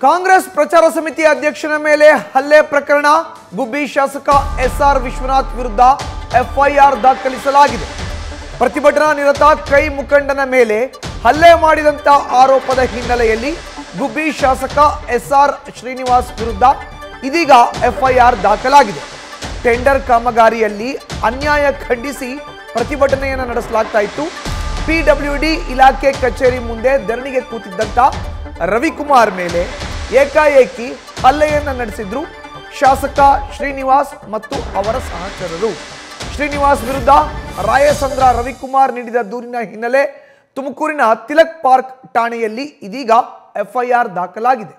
ಕಾಂಗ್ರೆಸ್ ಪ್ರಚಾರ ಸಮಿತಿ ಅಧ್ಯಕ್ಷನ ಮೇಲೆ ಹಲ್ಲೆ ಪ್ರಕರಣ ಗುಬ್ಬಿ ಶಾಸಕ ಎಸ್ಆರ್ ವಿಶ್ವನಾಥ್ ವಿರುದ್ಧ ಎಫ್ಐಆರ್ ದಾಖಲಿಸಲಾಗಿದೆ ಪ್ರತಿಭಟನಾ ನಿರತ ಕೈ ಮುಖಂಡನ ಮೇಲೆ ಹಲ್ಲೆ ಮಾಡಿದಂತ ಆರೋಪದ ಹಿನ್ನೆಲೆಯಲ್ಲಿ ಗುಬ್ಬಿ ಶಾಸಕ ಎಸ್ಆರ್ ಶ್ರೀನಿವಾಸ್ ವಿರುದ್ಧ ಇದೀಗ ಎಫ್ಐಆರ್ ದಾಖಲಾಗಿದೆ ಟೆಂಡರ್ ಕಾಮಗಾರಿಯಲ್ಲಿ ಅನ್ಯಾಯ ಖಂಡಿಸಿ ಪ್ರತಿಭಟನೆಯನ್ನು ನಡೆಸಲಾಗ್ತಾ ಇತ್ತು ಪಿಡಬ್ಲ್ಯೂಡಿ ಇಲಾಖೆ ಕಚೇರಿ ಮುಂದೆ ಧರಣಿಗೆ ಕೂತಿದ್ದಂತ ರವಿಕುಮಾರ್ ಮೇಲೆ ಏಕಾಏಕಿ ಹಲ್ಲೆಯನ್ನ ನಡೆಸಿದ್ರು ಶಾಸಕ ಶ್ರೀನಿವಾಸ್ ಮತ್ತು ಅವರ ಸಹಚರರು ಶ್ರೀನಿವಾಸ್ ವಿರುದ್ಧ ರಾಯಸಂದ್ರ ರವಿಕುಮಾರ್ ನೀಡಿದ ದೂರಿನ ಹಿನ್ನೆಲೆ ತುಮಕೂರಿನ ತಿಲಕ್ ಪಾರ್ಕ್ ಠಾಣೆಯಲ್ಲಿ ಇದೀಗ ಎಫ್ಐಆರ್ ದಾಖಲಾಗಿದೆ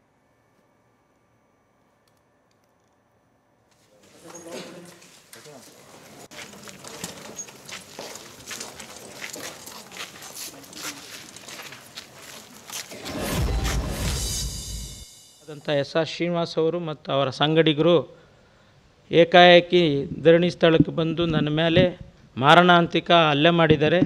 ಆದಂಥ ಎಸ್ ಆರ್ ಶ್ರೀನಿವಾಸ್ ಅವರು ಮತ್ತು ಅವರ ಸಂಗಡಿಗರು ಏಕಾಏಕಿ ಧರಣಿ ಸ್ಥಳಕ್ಕೆ ಬಂದು ನನ್ನ ಮೇಲೆ ಮಾರಣಾಂತಿಕ ಹಲ್ಲೆ ಮಾಡಿದ್ದಾರೆ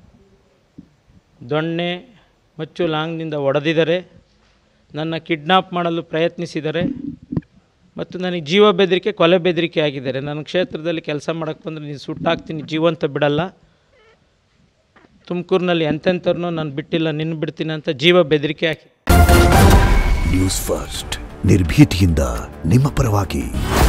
ದೊಣ್ಣೆ ಮಚ್ಚು ಲಾಂಗ್ನಿಂದ ಹೊಡೆದಿದ್ದಾರೆ ನನ್ನ ಕಿಡ್ನಾಪ್ ಮಾಡಲು ಪ್ರಯತ್ನಿಸಿದ್ದಾರೆ ಮತ್ತು ನನಗೆ ಜೀವ ಬೆದರಿಕೆ ಕೊಲೆ ಬೆದರಿಕೆ ಆಗಿದ್ದಾರೆ ನನ್ನ ಕ್ಷೇತ್ರದಲ್ಲಿ ಕೆಲಸ ಮಾಡೋಕ್ಕೆ ಬಂದರೆ ನೀನು ಸುಟ್ಟಾಕ್ತೀನಿ ಜೀವಂತ ಬಿಡಲ್ಲ ತುಮಕೂರಿನಲ್ಲಿ ಎಂತೆಂಥವ್ರನ್ನೂ ನಾನು ಬಿಟ್ಟಿಲ್ಲ ನಿನ್ನ ಬಿಡ್ತೀನಿ ಅಂತ ಜೀವ ಬೆದರಿಕೆ ಹಾಕಿ ನ್ಯೂಸ್ ಫಸ್ಟ್ ನಿರ್ಭೀತಿಯಿಂದ ನಿಮ್ಮ ಪರವಾಗಿ